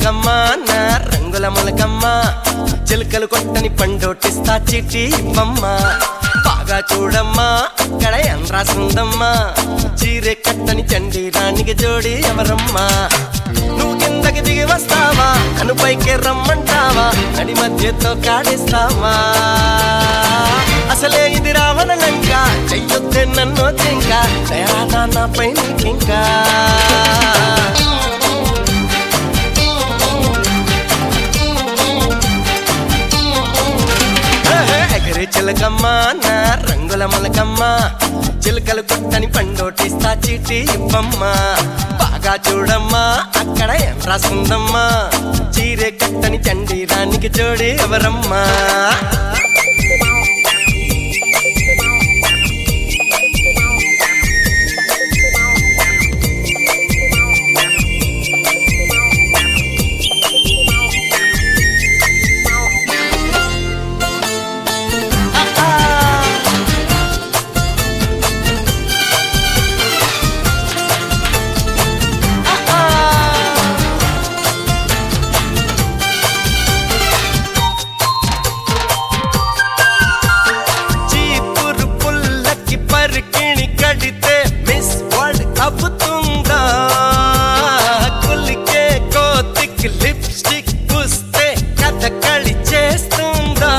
చిలకమ్మ నా రంగుల మొలకమ్మ చిలుకలు కొట్టని పండోటిస్తా చిట్టి ఇవ్వమ్మ బాగా చూడమ్మా అక్కడ ఏం రాసిందమ్మా చీరె కట్టని చండి రాణికి జోడి ఎవరమ్మా నువ్వు కిందకి దిగి వస్తావా నన్ను పైకి రమ్మంటావా నడి మధ్యతో కాడిస్తావా అసలే ఇది రావణ లంక చెయ్యొద్దే నన్ను జింక దయాదా నాపై నీకింకా ఎగరే చిలకమ్మ నా రంగుల మొలకమ్మ చిలకలు కొట్టని పండోటిస్తా చీటి ఇవ్వమ్మ బాగా చూడమ్మా అక్కడ ఏం రాసిందమ్మా చీరే కట్టని చండి రానికి జోడి ఎవరమ్మా చీపురు పుల్లకి పరికిణి కడితే మిస్ వరల్డ్ అబ్బుతుందా కులికే కోతికి లిప్స్టిక్ పూస్తే కథకళి చేస్తుందా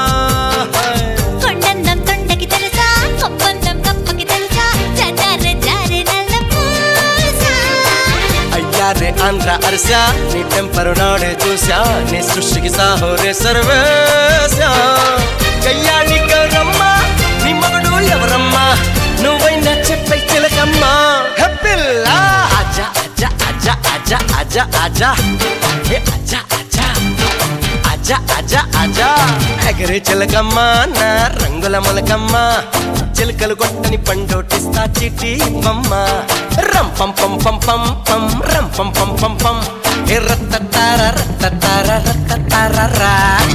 కొండందం తొండకి తెలుసా కొప్పందం కప్పకి తెలుసా జారే జారే నల్ల పూసా అయ్యారే ఆంధ్ర అరసా నీ టెంపరు నాడే చూసా నీ సృష్టికి సాహోరే సర్వేశా కయ్యాళి గౌరమ్మ నీ మగడు ఎవరమ్మా నువ్వైనా చెప్పై చిలకమ్మా హెప్పిల్లా అజా అజా అజా అజా అజా అజా హే అజా అజా అజా అజా అజా ఎగరే చిలకమ్మ నా రంగుల మొలకమ్మ చిలకలు కొట్టని పండోటిస్తా చిట్టి ఇవ్వమ్మ రం పం పం పం పం పం రం పం పం పం పం ఏ రత్తతార రత్తతార రత్తతార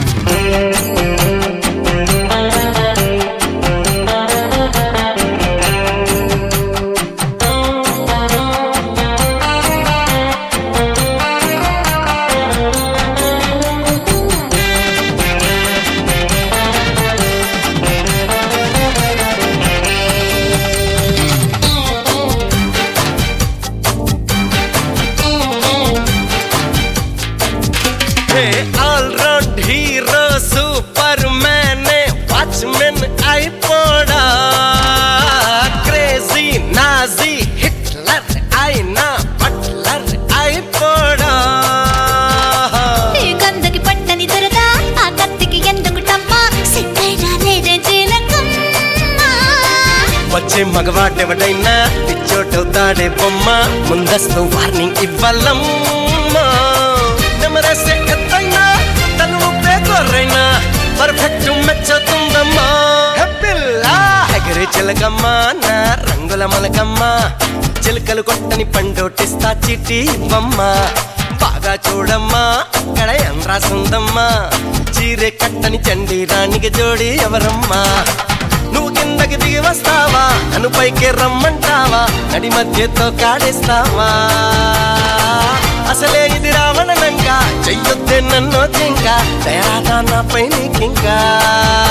హే all round hero superman watchman అయిపోడా క్రేజీ నాజీ హిట్లర్ అయినా బట్లర్ అయిపోడా ఈ గంధకి పట్టని దొరద ఆ కత్తికి ఎందుకు టమ్మా సిద్ధైనా లేదే జీలకమ్మ వచ్చే మగవాడెవడైనా పిచ్చోటవుతాడే బొమ్మ ముందస్తు వార్నింగ్ ఇవ్వాలమ్మా నెమరేసే ఎత్తైనా తను ఊపే గొర్రైనా పర్ఫెక్ట్ మెచ్చుతుందమ్మా హెప్పిల్లా ఎగరే చిలకమ్మ నా రంగుల మలకమ్మ చిలకలు కొట్టని పండోటిస్తా చిట్టి ఇవ్వమ్మ బాగా చూడమ్మా అక్కడ ఏం రాసుందమ్మా చీరే కట్టని చండి రాణికి జోడి ఎవరమ్మా నువ్వు కిందకి దిగి వస్తావా నన్ను పైకి రమ్మంటావా నడి మధ్యతో కాడేస్తావా అసలే ఇది రావణ లంక చెయ్యొద్దే నన్ను జింక దయాదా నాపై నీకింకా